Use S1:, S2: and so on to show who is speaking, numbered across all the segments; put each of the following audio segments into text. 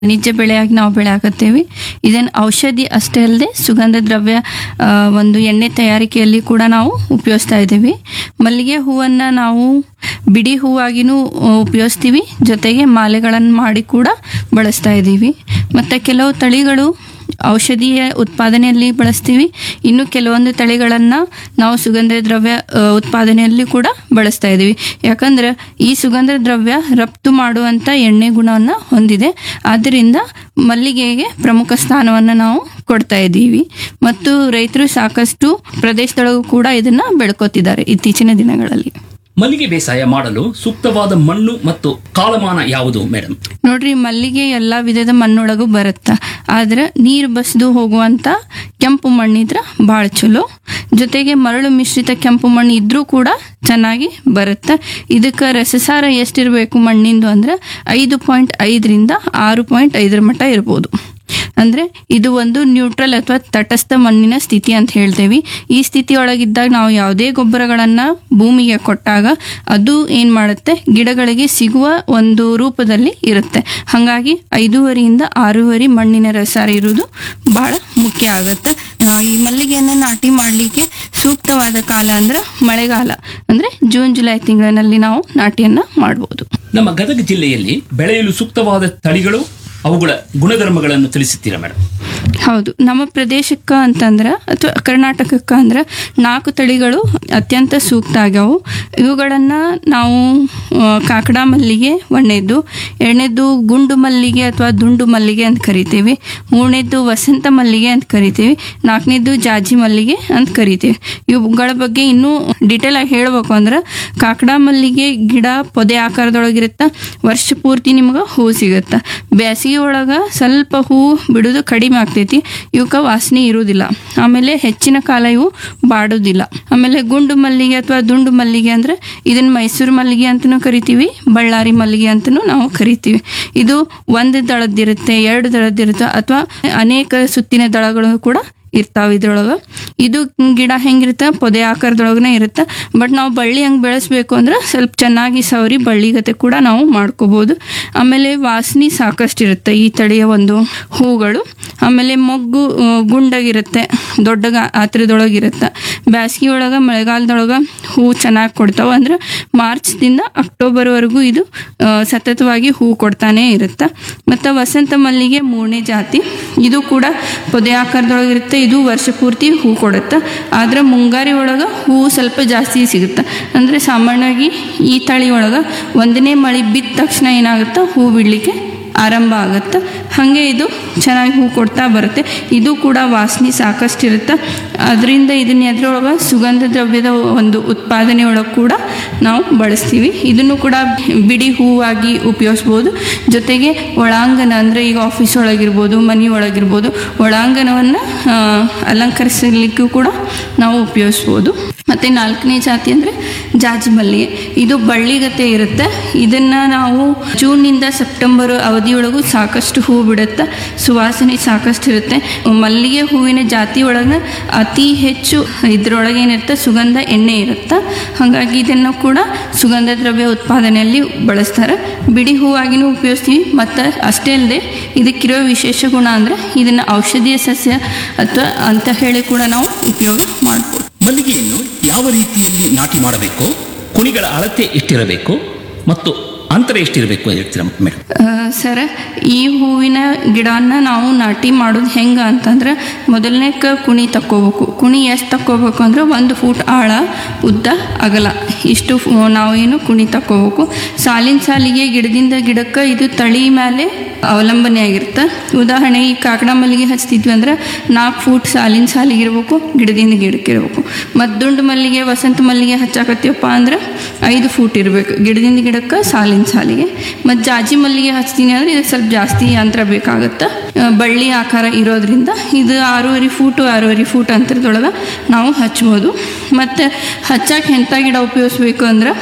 S1: ವಾಣಿಜ್ಯ ಬೆಳೆಯಾಗಿ ನಾವು ಬೆಳೆಯಾಕತ್ತೇವೆ ಇದನ್ನು ಔಷಧಿ ಅಷ್ಟೇ ಅಲ್ಲದೆ ಸುಗಂಧ ದ್ರವ್ಯ ಆ, ಒಂದು ಎಣ್ಣೆ ತಯಾರಿಕೆಯಲ್ಲಿ ಕೂಡ ನಾವು ಉಪಯೋಗಿಸ್ತಾ ಇದ್ದೀವಿ ಮಲ್ಲಿಗೆ ಹೂವನ್ನು ನಾವು ಬಿಡಿ ಹೂವಾಗಿನೂ ಆ, ಉಪಯೋಗಿಸ್ತೀವಿ ಜೊತೆಗೆ ಮಾಲೆಗಳನ್ನು ಮಾಡಿ ಕೂಡ ಬಳಸ್ತಾ ಇದ್ದೀವಿ ಮತ್ತು ಕೆಲವು ತಳಿಗಳು ಔಷಧೀಯ ಉತ್ಪಾದನೆಯಲ್ಲಿ ಬಳಸ್ತೀವಿ ಇನ್ನು ಕೆಲವೊಂದು ತಳಿಗಳನ್ನು ನಾವು ಸುಗಂಧ ದ್ರವ್ಯ ಆ, ಉತ್ಪಾದನೆಯಲ್ಲಿ ಕೂಡ ಬಳಸ್ತಾ ಇದ್ದೀವಿ ಯಾಕಂದ್ರೆ ಈ ಸುಗಂಧ ದ್ರವ್ಯ ರಫ್ತು ಮಾಡುವಂಥ ಎಣ್ಣೆ ಗುಣವನ್ನು ಹೊಂದಿದೆ ಆದ್ದರಿಂದ ಮಲ್ಲಿಗೆಗೆ ಪ್ರಮುಖ ಸ್ಥಾನವನ್ನು ನಾವು ಕೊಡ್ತಾ ಇದ್ದೀವಿ ಮತ್ತು ರೈತರು ಸಾಕಷ್ಟು ಪ್ರದೇಶದೊಳಗೂ ಕೂಡ ಇದನ್ನ ಬೆಳ್ಕೋತಿದ್ದಾರೆ ಇತ್ತೀಚಿನ ದಿನಗಳಲ್ಲಿ
S2: ಮಲ್ಲಿಗೆ ಬೇಸಾಯ ಮಾಡಲು ಸೂಕ್ತವಾದ ಮಣ್ಣು ಮತ್ತು ಕಾಲಮಾನ ಯಾವುದು ಮೇಡಮ್
S1: ನೋಡ್ರಿ ಮಲ್ಲಿಗೆ ಎಲ್ಲಾ ವಿಧದ ಮಣ್ಣೊಳಗೂ ಬರುತ್ತ ಆದ್ರೆ ನೀರು ಬಸ್ದು ಹೋಗುವಂತ ಕೆಂಪು ಮಣ್ಣಿದ್ರ ಭಾಳ ಚಲೋ ಜೊತೆಗೆ ಮರಳು ಮಿಶ್ರಿತ ಕೆಂಪು ಮಣ್ಣು ಇದ್ರೂ ಕೂಡ ಚೆನ್ನಾಗಿ ಬರುತ್ತೆ ಇದಕ್ಕೆ ರಸಸಾರ ಎಷ್ಟಿರಬೇಕು ಮಣ್ಣಿಂದು ಅಂದ್ರೆ ಐದು ಪಾಯಿಂಟ್ ಐದರಿಂದ ಆರು ಪಾಯಿಂಟ್ ಐದರ ಮಟ್ಟ ಇರ್ಬೋದು ಅಂದ್ರೆ ಇದು ಒಂದು ನ್ಯೂಟ್ರಲ್ ಅಥವಾ ತಟಸ್ಥ ಮಣ್ಣಿನ ಸ್ಥಿತಿ ಅಂತ ಹೇಳ್ತೇವೆ ಈ ಸ್ಥಿತಿಯೊಳಗಿದ್ದಾಗ ನಾವು ಯಾವುದೇ ಗೊಬ್ಬರಗಳನ್ನ ಭೂಮಿಗೆ ಕೊಟ್ಟಾಗ ಅದು ಏನ್ ಮಾಡುತ್ತೆ ಗಿಡಗಳಿಗೆ ಸಿಗುವ ಒಂದು ರೂಪದಲ್ಲಿ ಇರುತ್ತೆ ಹಾಗಾಗಿ ಐದೂವರಿಯಿಂದ ಆರೂವರೆ ಮಣ್ಣಿನ ರಸಾರ ಇರುವುದು ಬಹಳ ಮುಖ್ಯ ಆಗುತ್ತೆ ಆ, ಈ ಮಲ್ಲಿಗೆಯನ್ನ ನಾಟಿ ಮಾಡಲಿಕ್ಕೆ ಸೂಕ್ತವಾದ ಕಾಲ ಅಂದ್ರೆ ಮಳೆಗಾಲ ಅಂದ್ರೆ ಜೂನ್ ಜುಲೈ ತಿಂಗಳಿನಲ್ಲಿ ನಾವು ನಾಟಿಯನ್ನ ಮಾಡ್ಬೋದು
S2: ನಮ್ಮ ಗದಗ ಜಿಲ್ಲೆಯಲ್ಲಿ ಬೆಳೆಯಲು ಸೂಕ್ತವಾದ ತಳಿಗಳು ಅವುಗಳ ಗುಣಧರ್ಮಗಳನ್ನು ತಿಳಿಸುತ್ತೀರಾ ಮೇಡಮ್
S1: ಹೌದು ನಮ್ಮ ಪ್ರದೇಶಕ್ಕೆ ಅಂತಂದ್ರೆ ಅಥವಾ ಕರ್ನಾಟಕಕ್ಕೆ ಅಂದ್ರೆ ನಾಲ್ಕು ತಳಿಗಳು ಅತ್ಯಂತ ಸೂಕ್ತ ಆಗ್ಯಾವು ಇವುಗಳನ್ನು ನಾವು ಆ, ಕಾಕಡ ಮಲ್ಲಿಗೆ ಒಂದನೇದ್ದು ಎರಡನೇದ್ದು ಗುಂಡು ಮಲ್ಲಿಗೆ ಅಥವಾ ದುಂಡು ಮಲ್ಲಿಗೆ ಅಂತ ಕರಿತೀವಿ ಮೂರನೇದ್ದು ವಸಂತ ಮಲ್ಲಿಗೆ ಅಂತ ಕರಿತೀವಿ ನಾಲ್ಕನೇದ್ದು ಜಾಜಿ ಮಲ್ಲಿಗೆ ಅಂತ ಕರಿತೀವಿ ಇವುಗಳ ಬಗ್ಗೆ ಇನ್ನೂ ಡಿಟೇಲ್ ಆಗಿ ಹೇಳ್ಬೇಕು ಅಂದ್ರೆ ಕಾಕಡ ಮಲ್ಲಿಗೆ ಗಿಡ ಪೊದೆ ಆಕಾರದೊಳಗಿರುತ್ತೆ ವರ್ಷ ಪೂರ್ತಿ ನಿಮ್ಗೆ ಹೂ ಸಿಗುತ್ತೆ ಬೇಸಿಗೆ ಒಳಗೆ ಸ್ವಲ್ಪ ಹೂ ಬಿಡೋದು ಕಡಿಮೆ ಆಗ್ತೈತಿ ಇವಕ್ಕೆ ವಾಸನೆ ಇರುವುದಿಲ್ಲ ಆಮೇಲೆ ಹೆಚ್ಚಿನ ಕಾಲ ಇವು ಬಾಡೋದಿಲ್ಲ ಆಮೇಲೆ ಗುಂಡು ಮಲ್ಲಿಗೆ ಅಥವಾ ದುಂಡು ಮಲ್ಲಿಗೆ ಅಂದ್ರೆ ಇದನ್ನ ಮೈಸೂರು ಮಲ್ಲಿಗೆ ಅಂತಲೂ ಕರಿತೀವಿ ಬಳ್ಳಾರಿ ಮಲ್ಲಿಗೆ ಅಂತಲೂ ನಾವು ಕರಿತೀವಿ ಇದು ಒಂದು ದಳದ್ದಿರುತ್ತೆ ಎರಡು ದಳದ್ದಿರುತ್ತೆ ಅಥವಾ ಅನೇಕ ಸುತ್ತಿನ ದಳಗಳು ಕೂಡ ಇರ್ತಾವ ಇದ್ರೊಳಗ ಇದು ಗಿಡ ಹೆಂಗಿರುತ್ತೆ ಪೊದೆ ಆಕಾರದೊಳಗನೆ ಇರುತ್ತೆ ಬಟ್ ನಾವು ಬಳ್ಳಿ ಹಂಗೆ ಬೆಳೆಸ್ಬೇಕು ಅಂದ್ರೆ ಸ್ವಲ್ಪ ಚೆನ್ನಾಗಿ ಸವರಿ ಬಳ್ಳಿಗತೆ ಕೂಡ ನಾವು ಮಾಡ್ಕೋಬಹುದು ಆಮೇಲೆ ವಾಸನೆ ಸಾಕಷ್ಟು ಇರುತ್ತೆ ಈ ತಳಿಯ ಒಂದು ಹೂಗಳು ಆಮೇಲೆ ಮೊಗ್ಗು ಆ, ಗುಂಡಾಗಿರುತ್ತೆ ದೊಡ್ಡ ಆತ್ರದೊಳಗಿರುತ್ತೆ ಬ್ಯಾಸ್ಗಿ ಒಳಗೆ ಮಳೆಗಾಲದೊಳಗೆ ಹೂ ಚೆನ್ನಾಗಿ ಕೊಡ್ತಾವೆ ಅಂದ್ರೆ ಮಾರ್ಚ್ದಿಂದ ಅಕ್ಟೋಬರ್ವರೆಗೂ ಇದು ಆ, ಸತತವಾಗಿ ಹೂ ಕೊಡ್ತಾನೆ ಇರುತ್ತೆ ಮತ್ತು ವಸಂತ ಮಲ್ಲಿಗೆ ಮೂರನೇ ಜಾತಿ ಇದು ಕೂಡ ಪೊದೆ ಆಕಾರದೊಳಗಿರುತ್ತೆ ಇದು ವರ್ಷ ಪೂರ್ತಿ ಹೂ ಕೊಡುತ್ತೆ ಆದ್ರೆ ಮುಂಗಾರಿ ಒಳಗೆ ಹೂ ಸ್ವಲ್ಪ ಜಾಸ್ತಿ ಸಿಗುತ್ತೆ ಅಂದರೆ ಸಾಮಾನ್ಯವಾಗಿ ಈ ತಳಿ ಒಳಗೆ ಒಂದನೇ ಮಳೆ ಬಿದ್ದ ತಕ್ಷಣ ಏನಾಗುತ್ತೆ ಹೂ ಬಿಡಲಿಕ್ಕೆ ಆರಂಭ ಆಗುತ್ತೆ ಹಾಗೆ ಇದು ಚೆನ್ನಾಗಿ ಹೂ ಕೊಡ್ತಾ ಬರುತ್ತೆ ಇದು ಕೂಡ ವಾಸನೆ ಸಾಕಷ್ಟು ಇರುತ್ತೆ ಅದರಿಂದ ಇದನ್ನ ಎದ್ರೊಳಗೆ ಸುಗಂಧ ದ್ರವ್ಯದ ಒಂದು ಉತ್ಪಾದನೆ ಒಳಗೆ ಕೂಡ ನಾವು ಬಳಸ್ತೀವಿ ಇದನ್ನು ಕೂಡ ಬಿಡಿ ಹೂವಾಗಿ ಉಪಯೋಗಿಸ್ಬೋದು ಜೊತೆಗೆ ಒಳಾಂಗಣ ಅಂದರೆ ಈಗ ಆಫೀಸ್ ಒಳಗಿರ್ಬೋದು ಮನೆ ಒಳಗಿರ್ಬೋದು ಒಳಾಂಗಣವನ್ನು ಅಲಂಕರಿಸಲಿಕ್ಕೂ ಕೂಡ ನಾವು ಉಪಯೋಗಿಸ್ಬೋದು ಮತ್ತು ನಾಲ್ಕನೇ ಜಾತಿ ಅಂದರೆ ಜಾಜಿ ಮಲ್ಲಿಗೆ ಇದು ಬಳ್ಳಿಗತೆ ಇರುತ್ತೆ ಇದನ್ನು ನಾವು ಜೂನ್ನಿಂದ ಸೆಪ್ಟೆಂಬರ್ ಅವಧಿಯೊಳಗೂ ಸಾಕಷ್ಟು ಹೂ ಬಿಡುತ್ತೆ ಸುವಾಸನೆ ಸಾಕಷ್ಟು ಇರುತ್ತೆ ಮಲ್ಲಿಗೆ ಹೂವಿನ ಜಾತಿ ಒಳಗೆ ಅತಿ ಹೆಚ್ಚು ಇದ್ರೊಳಗೆ ಏನಿರುತ್ತೆ ಸುಗಂಧ ಎಣ್ಣೆ ಇರುತ್ತೆ ಹಾಗಾಗಿ ಇದನ್ನು ಕೂಡ ಸುಗಂಧ ದ್ರವ್ಯ ಉತ್ಪಾದನೆಯಲ್ಲಿ ಬಳಸ್ತಾರೆ ಬಿಡಿ ಹೂವಾಗಿನೂ ಉಪಯೋಗಿಸ್ತೀವಿ ಮತ್ತು ಅಷ್ಟೇ ಅಲ್ಲದೆ ಇದಕ್ಕಿರೋ ವಿಶೇಷ ಗುಣ ಅಂದರೆ ಇದನ್ನು ಔಷಧೀಯ ಸಸ್ಯ ಅಥವಾ ಅಂತ ಹೇಳಿ ಕೂಡ ನಾವು ಉಪಯೋಗ ಮಾಡ್ಬೋದು
S2: ಮಲ್ಲಿಗೆಯನ್ನು ಯಾವ ರೀತಿಯಲ್ಲಿ ನಾಟಿ ಮಾಡಬೇಕು ಕುಣಿಗಳ ಅಳತೆ ಎಷ್ಟಿರಬೇಕು ಮತ್ತು ಅಂತರ ಎಷ್ಟಿರಬೇಕು ಹೇಳ್ತೀರಾ ಮೇಡಮ್
S1: ಆ, ಸರ್ ಈ ಹೂವಿನ ಗಿಡನ ನಾವು ನಾಟಿ ಮಾಡೋದು ಹೆಂಗೆ ಅಂತಂದ್ರೆ ಮೊದಲನೇಕ ಕುಣಿ ತಕ್ಕೋಬೇಕು ಕುಣಿ ಎಷ್ಟು ತಕ್ಕೋಬೇಕು ಅಂದ್ರೆ ಒಂದು ಫೂಟ್ ಆಳ ಉದ್ದ ಅಗಲ ಇಷ್ಟು ಫು- ನಾವೇನು ಕುಣಿ ತಕ್ಕೋಬೇಕು ಸಾಲಿನ ಸಾಲಿಗೆ ಗಿಡದಿಂದ ಗಿಡಕ್ಕೆ ಇದು ತಳಿ ಮೇಲೆ ಅವಲಂಬನೆ ಆಗಿರುತ್ತೆ ಉದಾಹರಣೆ ಈ ಕಾಕಡ ಮಲ್ಲಿಗೆ ಹಚ್ತಿದ್ವಿ ಅಂದ್ರೆ ನಾಲ್ಕು ಫೂಟ್ ಸಾಲಿನ ಸಾಲಿಗೆ ಇರಬೇಕು ಗಿಡದಿಂದ ಗಿಡಕ್ಕೆ ಇರಬೇಕು ಮತ್ತು ದುಂಡು ಮಲ್ಲಿಗೆ ವಸಂತ ಮಲ್ಲಿಗೆ ಹಚ್ಚಾಕತ್ತೀವಪ್ಪ ಅಂದ್ರೆ ಐದು ಫೂಟ್ ಇರಬೇಕು ಗಿಡದಿಂದ ಗಿಡಕ್ಕೆ ಸಾಲಿನ ಸಾಲಿಗೆ ಮತ್ತು ಜಾಜಿ ಮಲ್ಲಿಗೆ ಹಚ್ತೀನಿ ಅಂದ್ರೆ ಇದಕ್ಕೆ ಸ್ವಲ್ಪ ಜಾಸ್ತಿ ಅಂತರ ಬೇಕಾಗುತ್ತೆ ಆ, ಬಳ್ಳಿ ಆಕಾರ ಇರೋದ್ರಿಂದ ಇದು ಆರೂವರೆ ಫೂಟು ಆರೂವರೆ ಫೂಟ್ ಅಂತರದೊಳಗೆ ನಾವು ಹಚ್ಬೋದು ಮತ್ತು ಹಚ್ಚಕ್ಕೆ ಎಂಥ ಗಿಡ ಉಪಯೋಗಿಸ್ಬೇಕು ಅಂದ್ರೆ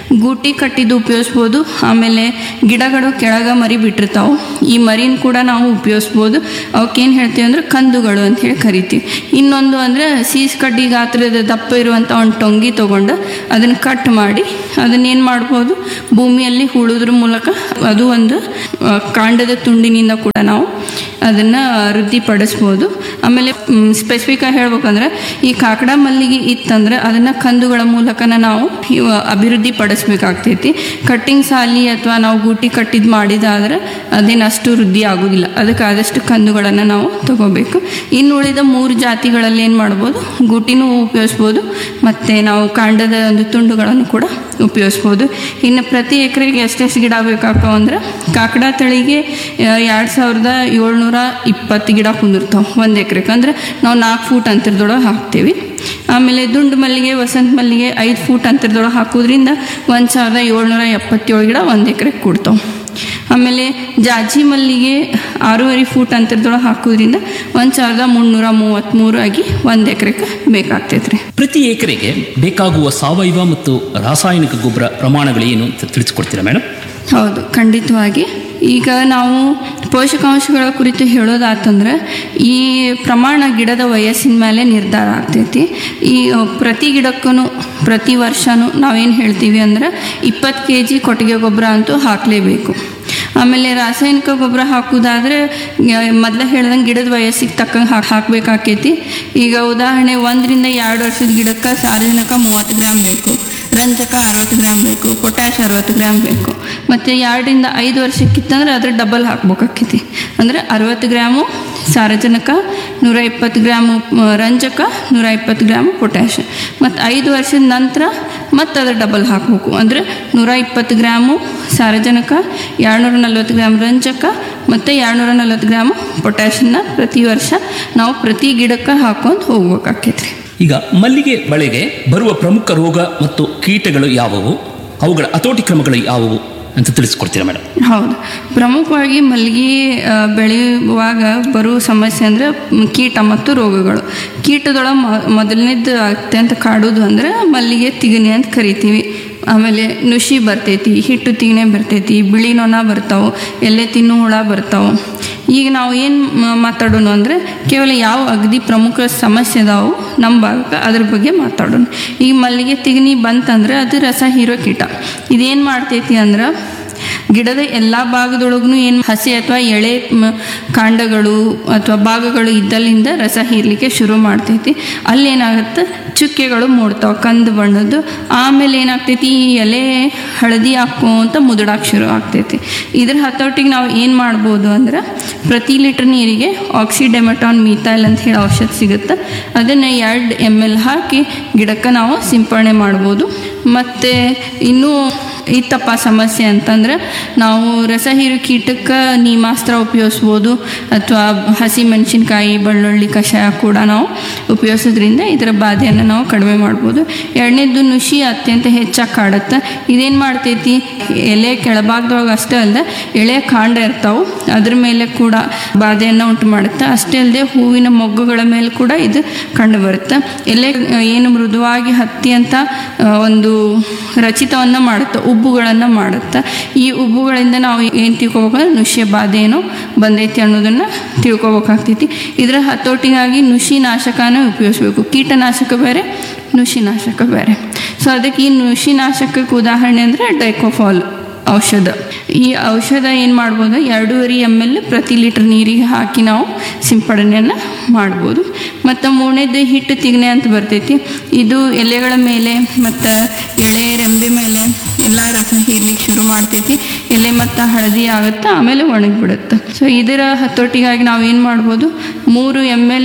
S1: ಗೂಟಿ ಕಟ್ಟಿದ್ದು ಉಪಯೋಗಿಸ್ಬೋದು ಆಮೇಲೆ ಗಿಡಗಳು ಕೆಳಗ ಮರಿ ಬಿಟ್ಟಿರ್ತಾವೆ ಈ ಮರಿನ ಕೂಡ ನಾವು ಉಪಯೋಗಿಸ್ಬೋದು ಅವಕ್ಕೇನು ಹೇಳ್ತೀವಿ ಅಂದ್ರೆ ಕಂದುಗಳು ಅಂತ ಹೇಳಿ ಕರಿತೀವಿ ಇನ್ನೊಂದು ಅಂದರೆ ಸೀಸ್ ಕಡ್ಡಿ ಗಾತ್ರದ ದಪ್ಪ ಇರುವಂಥ ಒಂದು ಟೊಂಗಿ ತೊಗೊಂಡು ಅದನ್ನು ಕಟ್ ಮಾಡಿ ಅದನ್ನೇನು ಮಾಡ್ಬೋದು ಭೂಮಿಯಲ್ಲಿ ಹೂಳೋದ್ರ ಮೂಲಕ ಅದು ಒಂದು ಆ, ಕಾಂಡದ ತುಂಡಿನಿಂದ ಕೂಡ ನಾವು ಅದನ್ನು ವೃದ್ಧಿಪಡಿಸ್ಬೋದು ಆಮೇಲೆ ಸ್ಪೆಸಿಫಿಕ್ ಆಗಿ ಹೇಳ್ಬೇಕಂದ್ರೆ ಈ ಕಾಕಡ ಮಲ್ಲಿಗೆ ಇತ್ತಂದ್ರೆ ಅದನ್ನು ಕಂದುಗಳ ಮೂಲಕನ ನಾವು ಇವ ಅಭಿವೃದ್ಧಿ ಪಡಿಸ್ಬೇಕಾಗ್ತೈತಿ ಕಟ್ಟಿಂಗ್ ಸಾಲಿ ಅಥವಾ ನಾವು ಗೂಟಿ ಕಟ್ಟಿದ್ ಮಾಡಿದಾದ್ರೆ ಅದೇನು ಅಷ್ಟು ವೃದ್ಧಿ ಆಗೋದಿಲ್ಲ ಅದಕ್ಕೆ ಆದಷ್ಟು ಕಂದುಗಳನ್ನು ನಾವು ತಗೋಬೇಕು ಇನ್ನು ಉಳಿದ ಮೂರು ಜಾತಿಗಳಲ್ಲಿ ಏನು ಮಾಡ್ಬೋದು ಗೂಟಿನೂ ಉಪಯೋಗಿಸ್ಬೋದು ಮತ್ತು ನಾವು ಕಾಂಡದ ಒಂದು ತುಂಡುಗಳನ್ನು ಕೂಡ ಉಪಯೋಗಿಸ್ಬೋದು ಇನ್ನು ಪ್ರತಿ ಎಕರೆಗೆ ಎಷ್ಟೆಷ್ಟು ಗಿಡ ಬೇಕಾಗ್ತಾವ ಅಂದ್ರೆ ಕಾಕಡ ತಳಿಗೆ ಎರಡು ಸಾವಿರದ ಏಳ್ನೂರ ಇಪ್ಪತ್ತು ಗಿಡ ಕುಂದಿರ್ತಾವೆ ಒಂದು ಎಕರೆಗೆ ಅಂದ್ರೆ ನಾವು ನಾಲ್ಕು ಫೂಟ್ ಅಂತರದೊಳಗೆ ಹಾಕ್ತೀವಿ ಆಮೇಲೆ ದುಂಡು ಮಲ್ಲಿಗೆ ವಸಂತ ಮಲ್ಲಿಗೆ ಐದು ಫೂಟ್ ಅಂತರದೊಳಗೆ ಹಾಕೋದ್ರಿಂದ ಒಂದು ಸಾವಿರದ ಏಳ್ನೂರ ಎಪ್ಪತ್ತೇಳು ಗಿಡ ಒಂದು ಎಕರೆಗೆ ಕೊಡ್ತಾವೆ ಆಮೇಲೆ ಜಾಜಿ ಮಲ್ಲಿಗೆ ಆರೂವರೆ ಫೂಟ್ ಅಂತರದೊಳಗೆ ಹಾಕೋದ್ರಿಂದ ಒಂದು ಸಾವಿರದ ಮುನ್ನೂರ ಮೂವತ್ತ್ಮೂರು ಆಗಿ ಒಂದು ಎಕರೆಗೆ ಬೇಕಾಗ್ತೈತೆ ರೀ
S2: ಪ್ರತಿ ಎಕರೆಗೆ ಬೇಕಾಗುವ ಸಾವಯವ ಮತ್ತು ರಾಸಾಯನಿಕ ಗೊಬ್ಬರ ಪ್ರಮಾಣಗಳೇನು ಅಂತ ತಿಳಿಸ್ಕೊಡ್ತೀರಾ ಮೇಡಮ್
S1: ಹೌದು ಖಂಡಿತವಾಗಿ ಈಗ ನಾವು ಪೋಷಕಾಂಶಗಳ ಕುರಿತು ಹೇಳೋದಾತಂದ್ರೆ ಈ ಪ್ರಮಾಣ ಗಿಡದ ವಯಸ್ಸಿನ ಮೇಲೆ ನಿರ್ಧಾರ ಆಗ್ತೈತಿ ಈ ಪ್ರತಿ ಗಿಡಕ್ಕೂ ಪ್ರತಿ ವರ್ಷವೂ ನಾವೇನು ಹೇಳ್ತೀವಿ ಅಂದ್ರೆ ಇಪ್ಪತ್ತು ಕೆ ಜಿ ಕೊಟ್ಟಿಗೆ ಗೊಬ್ಬರ ಅಂತೂ ಹಾಕಲೇಬೇಕು ಆಮೇಲೆ ರಾಸಾಯನಿಕ ಗೊಬ್ಬರ ಹಾಕೋದಾದ್ರೆ ಮೊದಲೇ ಹೇಳ್ದಂಗೆ ಗಿಡದ ವಯಸ್ಸಿಗೆ ತಕ್ಕಂಗೆ ಹಾಕಿ ಹಾಕಬೇಕಾಕೈತಿ ಈಗ ಉದಾಹರಣೆ ಒಂದರಿಂದ ಎರಡು ವರ್ಷದ ಗಿಡಕ್ಕೆ ಸಾರಜನಕ ಮೂವತ್ತು ಗ್ರಾಮ್ ಬೇಕು ರಂಜಕ ಅರವತ್ತು ಗ್ರಾಮ್ ಬೇಕು ಪೊಟ್ಯಾಶ್ ಅರವತ್ತು ಗ್ರಾಮ್ ಬೇಕು ಮತ್ತು ಎರಡರಿಂದ ಐದು ವರ್ಷಕ್ಕಿತ್ತಂದ್ರೆ ಅದ್ರ ಡಬಲ್ ಹಾಕ್ಬೇಕಾಕೈತಿ ಅಂದರೆ ಅರವತ್ತು ಗ್ರಾಮು ಸಾರಜನಕ ನೂರ ಇಪ್ಪತ್ತು ಗ್ರಾಮು ಮ, ರಂಜಕ ನೂರ ಇಪ್ಪತ್ತು ಗ್ರಾಮು ಪೊಟ್ಯಾಶ್ ಮತ್ತು ಐದು ವರ್ಷದ ನಂತರ ಮತ್ತೆ ಅದ್ರ ಡಬಲ್ ಹಾಕಬೇಕು ಅಂದರೆ ನೂರ ಇಪ್ಪತ್ತು ಗ್ರಾಮು ಸಾರಜನಕ ಎರಡುನೂರ ನಲ್ವತ್ತು ಗ್ರಾಮ್ ರಂಜಕ ಮತ್ತು ಎರಡುನೂರ ನಲ್ವತ್ತು ಗ್ರಾಮು ಪೊಟ್ಯಾಶನ್ನ ಪ್ರತಿ ವರ್ಷ ನಾವು ಪ್ರತಿ ಗಿಡಕ್ಕೆ ಹಾಕೊಂಡು ಹೋಗ್ಬೇಕಾಕೈತ್ರಿ
S2: ಈಗ ಮಲ್ಲಿಗೆ ಬಳೆಗೆ ಬರುವ ಪ್ರಮುಖ ರೋಗ ಮತ್ತು ಕೀಟಗಳು ಯಾವುವು ಅವುಗಳ ಹತೋಟಿ ಕ್ರಮಗಳು ಯಾವುವು ಅಂತ ತಿಳಿಸ್ಕೊಡ್ತೀರಾ ಮೇಡಮ್
S1: ಹೌದು ಪ್ರಮುಖವಾಗಿ ಮಲ್ಲಿಗೆ ಆ, ಬೆಳೆಯುವಾಗ ಬರುವ ಸಮಸ್ಯೆ ಅಂದರೆ ಕೀಟ ಮತ್ತು ರೋಗಗಳು ಕೀಟದೊಳಗೆ ಮೊದಲನೇದು ಅತ್ಯಂತ ಕಾಡೋದು ಅಂದರೆ ಮಲ್ಲಿಗೆ ತಿಗಣಿ ಅಂತ ಕರಿತೀವಿ ಆಮೇಲೆ ನುಷಿ ಬರ್ತೈತಿ ಹಿಟ್ಟು ತಿಗಣೆ ಬರ್ತೈತಿ ಬಿಳಿ ನೊಣ ಬರ್ತಾವೆ ಎಲೆ ತಿನ್ನು ಹುಳ ಬರ್ತಾವೆ ಈಗ ನಾವು ಏನು ಮಾತಾಡೋಣ ಅಂದರೆ ಕೇವಲ ಯಾವ ಅಗದಿ ಪ್ರಮುಖ ಸಮಸ್ಯೆ ಅದಾವು ನಮ್ಮ ಭಾಗಕ್ಕೆ ಅದ್ರ ಬಗ್ಗೆ ಮಾತಾಡೋಣ ಈಗ ಮಲ್ಲಿಗೆ ತಿಗಣಿ ಬಂತಂದ್ರೆ ಅದು ರಸ ಹೀರೋ ಕೀಟ ಇದೇನು ಮಾಡ್ತೈತಿ ಅಂದ್ರೆ ಗಿಡದ ಎಲ್ಲ ಭಾಗದೊಳಗೂ ಏನು ಹಸಿ ಅಥವಾ ಎಳೆ ಮ, ಕಾಂಡಗಳು ಅಥವಾ ಭಾಗಗಳು ಇದ್ದಲ್ಲಿಂದ ರಸ ಹೀರ್ಲಿಕ್ಕೆ ಶುರು ಮಾಡ್ತೈತಿ ಅಲ್ಲಿ ಏನಾಗುತ್ತೆ ಚುಕ್ಕೆಗಳು ಮೂಡ್ತಾವೆ ಕಂದು ಬಣ್ಣದ್ದು ಆಮೇಲೆ ಏನಾಗ್ತೈತಿ ಈ ಎಲೆ ಹಳದಿ ಹಾಕೋಂತ ಮುದುಡಾಕ್ ಶುರು ಆಗ್ತೈತಿ ಇದ್ರ ಹತೋಟಿಗೆ ನಾವು ಏನು ಮಾಡ್ಬೋದು ಅಂದ್ರೆ ಪ್ರತಿ ಲೀಟ್ರ್ ನೀರಿಗೆ ಆಕ್ಸಿಡೆಮಟಾನ್ ಮೀಥೈಲ್ ಅಂತ ಹೇಳಿ ಔಷಧ ಸಿಗುತ್ತೆ ಅದನ್ನು ಎರಡು ಎಮ್ ಎಲ್ ಹಾಕಿ ಗಿಡಕ್ಕೆ ನಾವು ಸಿಂಪರಣೆ ಮಾಡ್ಬೋದು ಮತ್ತು ಇನ್ನೂ ಇತ್ತಪ್ಪ ಸಮಸ್ಯೆ ಅಂತಂದ್ರೆ ನಾವು ರಸಹೀರು ಕೀಟಕ್ಕೆ ನೀಮಾಸ್ತ್ರ ಉಪಯೋಗಿಸ್ಬೋದು ಅಥವಾ ಹಸಿ ಮೆಣಸಿನ್ಕಾಯಿ ಬೆಳ್ಳುಳ್ಳಿ ಕಷಾಯ ಕೂಡ ನಾವು ಉಪಯೋಗಿಸೋದ್ರಿಂದ ಇದರ ಬಾಧೆಯನ್ನು ನಾವು ಕಡಿಮೆ ಮಾಡ್ಬೋದು ಎರಡನೇದು ನುಷಿ ಅತ್ಯಂತ ಹೆಚ್ಚಾಗಿ ಕಾಡುತ್ತೆ ಇದೇನು ಮಾಡ್ತೈತಿ ಎಲೆ ಕೆಳಭಾಗದೊಳಗೆ ಅಷ್ಟೇ ಅಲ್ಲದೆ ಎಳೆ ಕಾಂಡ ಇರ್ತಾವೆ ಅದ್ರ ಮೇಲೆ ಕೂಡ ಬಾಧೆಯನ್ನು ಉಂಟು ಮಾಡುತ್ತೆ ಅಷ್ಟೇ ಅಲ್ಲದೆ ಹೂವಿನ ಮೊಗ್ಗುಗಳ ಮೇಲೆ ಕೂಡ ಇದು ಕಂಡು ಬರುತ್ತೆ ಎಲೆ ಆ, ಏನು ಮೃದುವಾಗಿ ಹತ್ತಿ ಅಂತ ಆ, ಒಂದು ರಚಿತವನ್ನು ಮಾಡುತ್ತೆ ಉಬ್ಬುಗಳನ್ನು ಮಾಡುತ್ತೆ ಈ ಉಬ್ಬುಗಳಿಂದ ನಾವು ಏನು ತಿಳ್ಕೊಬೇಕಂದ್ರೆ ನುಷ್ಯ ಬಾಧೆ ಏನೋ ಬಂದೈತಿ ಅನ್ನೋದನ್ನು ತಿಳ್ಕೊಬೇಕಾಗ್ತೈತಿ ಇದರ ಹತೋಟಿಗಾಗಿ ನುಷಿ ನಾಶಕನ ಉಪಯೋಗಿಸ್ಬೇಕು ಕೀಟನಾಶಕ ಬೇರೆ ನುಷಿನಾಶಕ ಬೇರೆ ಸೊ ಅದಕ್ಕೆ ಈ ನುಷಿನಾಶಕಕ್ಕೆ ಉದಾಹರಣೆ ಅಂದರೆ ಡೈಕೋಫಾಲ್ ಔಷಧ ಈ ಔಷಧ ಏನು ಮಾಡ್ಬೋದು ಎರಡೂವರೆ ಎಮ್ ಎಲ್ ಪ್ರತಿ ಲೀಟ್ರ್ ನೀರಿಗೆ ಹಾಕಿ ನಾವು ಸಿಂಪಡಣೆಯನ್ನು ಮಾಡ್ಬೋದು ಮತ್ತು ಮೂರನೇದು ಹಿಟ್ಟು ತಿಗಣೆ ಅಂತ ಬರ್ತೈತಿ ಇದು ಎಲೆಗಳ ಮೇಲೆ ಮತ್ತು ಎಳೆ ರೆಂಬೆ ಮೇಲೆ ಎಲ್ಲ ರಸ ಹೀರ್ಲಿಕ್ಕೆ ಶುರು ಮಾಡ್ತೈತಿ ಎಲೆ ಮತ್ತು ಹಳದಿ ಆಗುತ್ತೆ ಆಮೇಲೆ ಒಣಗಿಬಿಡುತ್ತೆ ಸೊ ಇದರ ಹತೋಟಿಗಾಗಿ ನಾವು ಏನು ಮಾಡ್ಬೋದು ಮೂರು ಎಮ್ ಎಲ್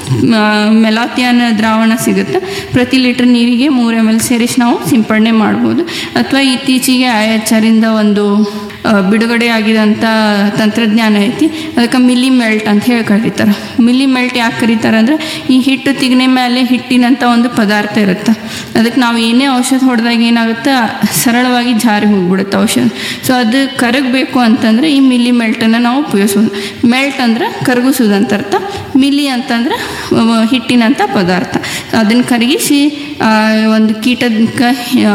S1: ಮೆಲಾತಿಯನ್ ದ್ರಾವಣ ಸಿಗುತ್ತೆ ಪ್ರತಿ ಲೀಟರ್ ನೀರಿಗೆ ಮೂರು ಎಮ್ ಎಲ್ ಸೇರಿಸಿ ನಾವು ಸಿಂಪಡಣೆ ಮಾಡ್ಬೋದು ಅಥವಾ ಇತ್ತೀಚೆಗೆ ಐ ಎಚ್ ಆರಿಂದ ಒಂದು ಆ, ಬಿಡುಗಡೆ ಆಗಿದಂಥ ತಂತ್ರಜ್ಞಾನ ಐತಿ ಅದಕ್ಕೆ ಮಿಲಿ ಮೆಲ್ಟ್ ಅಂತ ಹೇಳಿ ಕರೀತಾರೆ ಮಿಲಿ ಮೆಲ್ಟ್ ಯಾಕೆ ಕರೀತಾರೆ ಅಂದರೆ ಈ ಹಿಟ್ಟು ತಿಗಣೆ ಮೇಲೆ ಹಿಟ್ಟಿನಂಥ ಒಂದು ಪದಾರ್ಥ ಇರುತ್ತೆ ಅದಕ್ಕೆ ನಾವು ಏನೇ ಔಷಧ ಹೊಡೆದಾಗ ಏನಾಗುತ್ತೆ ಆ, ಸರಳವಾಗಿ ಜಾರಿ ಹೋಗ್ಬಿಡುತ್ತೆ ಔಷಧ ಸೊ ಅದು ಕರಗಬೇಕು ಅಂತಂದರೆ ಈ ಮಿಲಿ ಮೆಲ್ಟನ್ನು ನಾವು ಉಪಯೋಗಿಸ್ಬೋದು ಮೆಲ್ಟ್ ಅಂದ್ರೆ ಕರಗಿಸೋದು ಅಂತ ಅರ್ಥ ಮಿಲಿ ಅಂತಂದ್ರೆ ಅವ ಹಿಟ್ಟಿನಂಥ ಪದಾರ್ಥ ಅದನ್ನು ಕರಗಿಸಿ ಆ, ಒಂದು ಕೀಟಕ್ಕೆ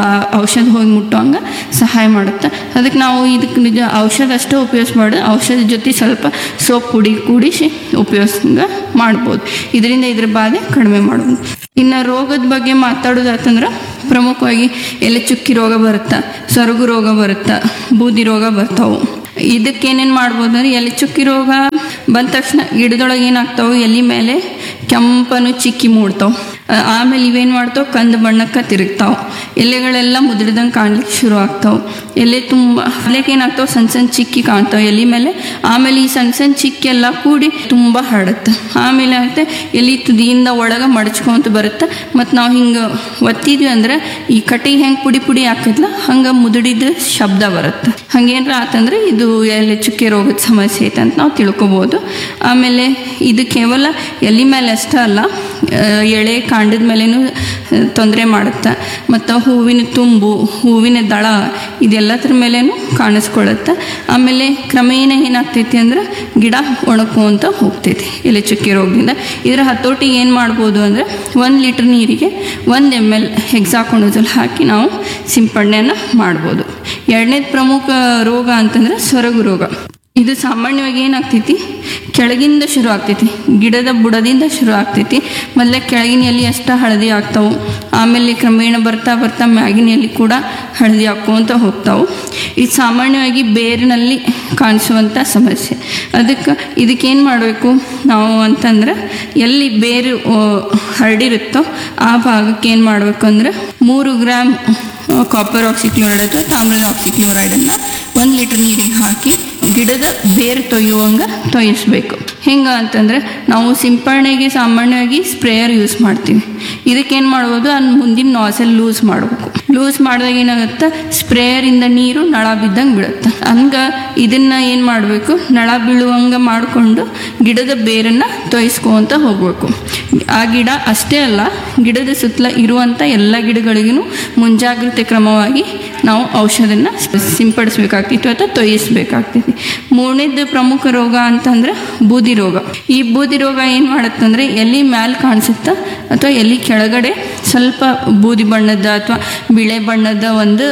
S1: ಔಷಧ ಹೋಗಿ ಮುಟ್ಟುವಂಗೆ ಸಹಾಯ ಮಾಡುತ್ತೆ ಅದಕ್ಕೆ ನಾವು ಇದಕ್ಕೆ ನಿಜ ಔಷಧ ಅಷ್ಟೇ ಉಪಯೋಗಿಸ್ಬಾರ್ದು ಔಷಧ ಜೊತೆ ಸ್ವಲ್ಪ ಸೋಪ್ ಪುಡಿ ಕೂಡಿಸಿ ಉಪಯೋಗಿಸಂಗ ಮಾಡ್ಬೋದು ಇದರಿಂದ ಇದ್ರ ಬಾಧೆ ಕಡಿಮೆ ಮಾಡ್ಬೋದು ಇನ್ನು ರೋಗದ ಬಗ್ಗೆ ಮಾತಾಡೋದಾತಂದ್ರೆ ಪ್ರಮುಖವಾಗಿ ಎಲೆ ಚುಕ್ಕಿ ರೋಗ ಬರುತ್ತೆ ಸೊರಗು ರೋಗ ಬರುತ್ತೆ ಬೂದಿ ರೋಗ ಬರ್ತಾವೆ ಇದಕ್ಕೆ ಏನೇನು ಮಾಡ್ಬೋದು ಅಂದ್ರೆ ಎಲೆ ಚುಕ್ಕಿ ರೋಗ ಬಂದ ತಕ್ಷಣ ಗಿಡದೊಳಗೆ ಏನಾಗ್ತಾವೆ ಎಲೆ ಮೇಲೆ ಕೆಂಪನು ಚಿಕ್ಕಿ ಮೂಡ್ತಾವೆ ಆ- ಆಮೇಲೆ ಇವೇನು ಮಾಡ್ತಾವೆ ಕಂದು ಬಣ್ಣಕ್ಕೆ ತಿರುಗ್ತಾವೆ ಎಲೆಗಳೆಲ್ಲ ಮುದುರಿದಂಗೆ ಕಾಣ್ಲಿಕ್ಕೆ ಶುರು ಆಗ್ತಾವೆ ಎಲೆ ತುಂಬ ಅದಕ್ಕೆ ಏನಾಗ್ತಾವೆ ಸಣ್ಣ ಸಣ್ಣ ಚಿಕ್ಕಿ ಕಾಣ್ತಾವೆ ಎಲೆ ಮೇಲೆ ಆಮೇಲೆ ಈ ಸಣ್ಣ ಸಣ್ಣ ಚಿಕ್ಕಿ ಎಲ್ಲ ಕೂಡಿ ತುಂಬ ಹರಡುತ್ತೆ ಆಮೇಲೆ ಆಗುತ್ತೆ ಎಲೆ ತುದಿಯಿಂದ ಒಳಗೆ ಮಡಚ್ಕೊಂತ ಬರುತ್ತೆ ಮತ್ತು ನಾವು ಹಿಂಗೆ ಒತ್ತಿದ್ವಿ ಅಂದ್ರೆ ಈ ಕಟ್ಟಿಗೆ ಹೆಂಗೆ ಪುಡಿ ಪುಡಿ ಹಾಕಿದ್ಲ ಹಂಗೆ ಮುದುಡಿದ ಶಬ್ದ ಬರುತ್ತೆ ಹಂಗೇನ್ರ ಆತಂದ್ರೆ ಇದು ಎಲೆ ಚುಕ್ಕೆ ರೋಗದ ಸಮಸ್ಯೆ ಐತೆ ಅಂತ ನಾವು ತಿಳ್ಕೊಬೋದು ಆಮೇಲೆ ಇದು ಕೇವಲ ಎಲೆ ಮೇಲೆ ಅಷ್ಟೇ ಅಲ್ಲ ಆ, ಎಳೆ ಕಾಂಡದ ಮೇಲೇನು ತೊಂದರೆ ಮಾಡುತ್ತೆ ಮತ್ತು ಹೂವಿನ ತುಂಬು ಹೂವಿನ ದಳ ಇದೆಲ್ಲದ್ರ ಮೇಲೇನು ಕಾಣಿಸ್ಕೊಳ್ಳುತ್ತೆ ಆಮೇಲೆ ಕ್ರಮೇಣ ಏನಾಗ್ತೈತಿ ಅಂದ್ರೆ ಗಿಡ ಒಣಕೋಂತ ಹೋಗ್ತೈತಿ ಎಲೆ ಚುಕ್ಕೆ ರೋಗದಿಂದ ಇದರ ಹತೋಟಿಗೆ ಏನು ಮಾಡ್ಬೋದು ಅಂದರೆ ಒಂದು ಲೀಟ್ರ್ ನೀರಿಗೆ ಒಂದು ಎಮ್ ಎಲ್ ಹೆಕ್ಸಾಕೊಂಡೋಸಲ್ ಹಾಕಿ ನಾವು ಸಿಂಪಡಣೆಯನ್ನು ಮಾಡ್ಬೋದು ಎರಡನೇದು ಪ್ರಮುಖ ರೋಗ ಅಂತಂದ್ರೆ ಸೊರಗು ರೋಗ ಇದು ಸಾಮಾನ್ಯವಾಗಿ ಏನಾಗ್ತೈತಿ ಕೆಳಗಿಂದ ಶುರು ಆಗ್ತೈತಿ ಗಿಡದ ಬುಡದಿಂದ ಶುರು ಆಗ್ತೈತಿ ಮೊದಲೇ ಕೆಳಗಿನ ಎಲೆ ಅಷ್ಟ ಹಳದಿ ಆಗ್ತಾವು ಆಮೇಲೆ ಕ್ರಮೇಣ ಬರ್ತಾ ಬರ್ತಾ ಮ್ಯಾಗಿನ ಎಲೆ ಕೂಡ ಹಳದಿ ಹಾಕ್ಕೊಂತ ಹೋಗ್ತಾವು ಇದು ಸಾಮಾನ್ಯವಾಗಿ ಬೇರಿನಲ್ಲಿ ಕಾಣಿಸುವಂಥ ಸಮಸ್ಯೆ ಅದಕ್ಕೆ ಇದಕ್ಕೇನು ಮಾಡಬೇಕು ನಾವು ಅಂತಂದ್ರೆ ಎಲ್ಲಿ ಬೇರು ಆ, ಹರಡಿರುತ್ತೋ ಆ ಭಾಗಕ್ಕೆ ಏನು ಮಾಡಬೇಕು ಅಂದ್ರೆ ಮೂರು ಗ್ರಾಮ್ ಕಾಪರ್ ಆಕ್ಸಿಕ್ಲೋರೈಡ್ ಅಥವಾ ತಾಮ್ರದ ಆಕ್ಸಿಕ್ಲೋರೈಡನ್ನು ಒಂದು ಲೀಟ್ರ್ ನೀರಿಗೆ ಹಾಕಿ ಗಿಡದ ಬೇರು ತೊಯ್ಯುವಂಗೆ ತೊಯಿಸ್ಬೇಕು ಹೆಂಗೆ ಅಂತಂದರೆ ನಾವು ಸಿಂಪರಣೆಗೆ ಸಾಮಾನ್ಯವಾಗಿ ಸ್ಪ್ರೇಯರ್ ಯೂಸ್ ಮಾಡ್ತೀವಿ ಇದಕ್ಕೇನು ಮಾಡ್ಬೋದು ಅದ್ ಮುಂದಿನ ನಾಸಲ್ ಲೂಸ್ ಮಾಡಬೇಕು ಲೂಸ್ ಮಾಡಿದಾಗ ಏನಾಗುತ್ತೆ ಸ್ಪ್ರೇಯರಿಂದ ನೀರು ನಳ ಬಿದ್ದಂಗೆ ಬೀಳುತ್ತೆ ಹಂಗೆ ಇದನ್ನು ಏನು ಮಾಡಬೇಕು ನಳ ಬೀಳುವಂಗೆ ಮಾಡಿಕೊಂಡು ಗಿಡದ ಬೇರನ್ನು ತೊಯಿಸ್ಕೊಂತ ಹೋಗಬೇಕು ಆ ಗಿಡ ಅಷ್ಟೇ ಅಲ್ಲ ಗಿಡದ ಸುತ್ತಲ ಇರುವಂಥ ಎಲ್ಲ ಗಿಡಗಳಿಗೂ ಮುಂಜಾಗ್ರತೆ ಕ್ರಮವಾಗಿ ನಾವು ಔಷಧನ ಸಿಂಪಡಿಸ್ಬೇಕಾಗ್ತಿತ್ತು ಅಥವಾ ತೊಯಿಸ್ಬೇಕಾಗ್ತೈತಿ ಮೂರನೇದು ಪ್ರಮುಖ ರೋಗ ಅಂತಂದ್ರೆ ಬೂದಿ ರೋಗ ಈ ಬೂದಿ ರೋಗ ಏನು ಮಾಡುತ್ತಂದ್ರೆ ಎಲ್ಲಿ ಮ್ಯಾಲ್ ಕಾಣಿಸುತ್ತಾ ಅಥವಾ ಎಲ್ಲಿ ಕೆಳಗಡೆ ಸ್ವಲ್ಪ ಬೂದಿ ಬಣ್ಣದ ಅಥವಾ ಬಿಳೆ ಬಣ್ಣದ ಒಂದು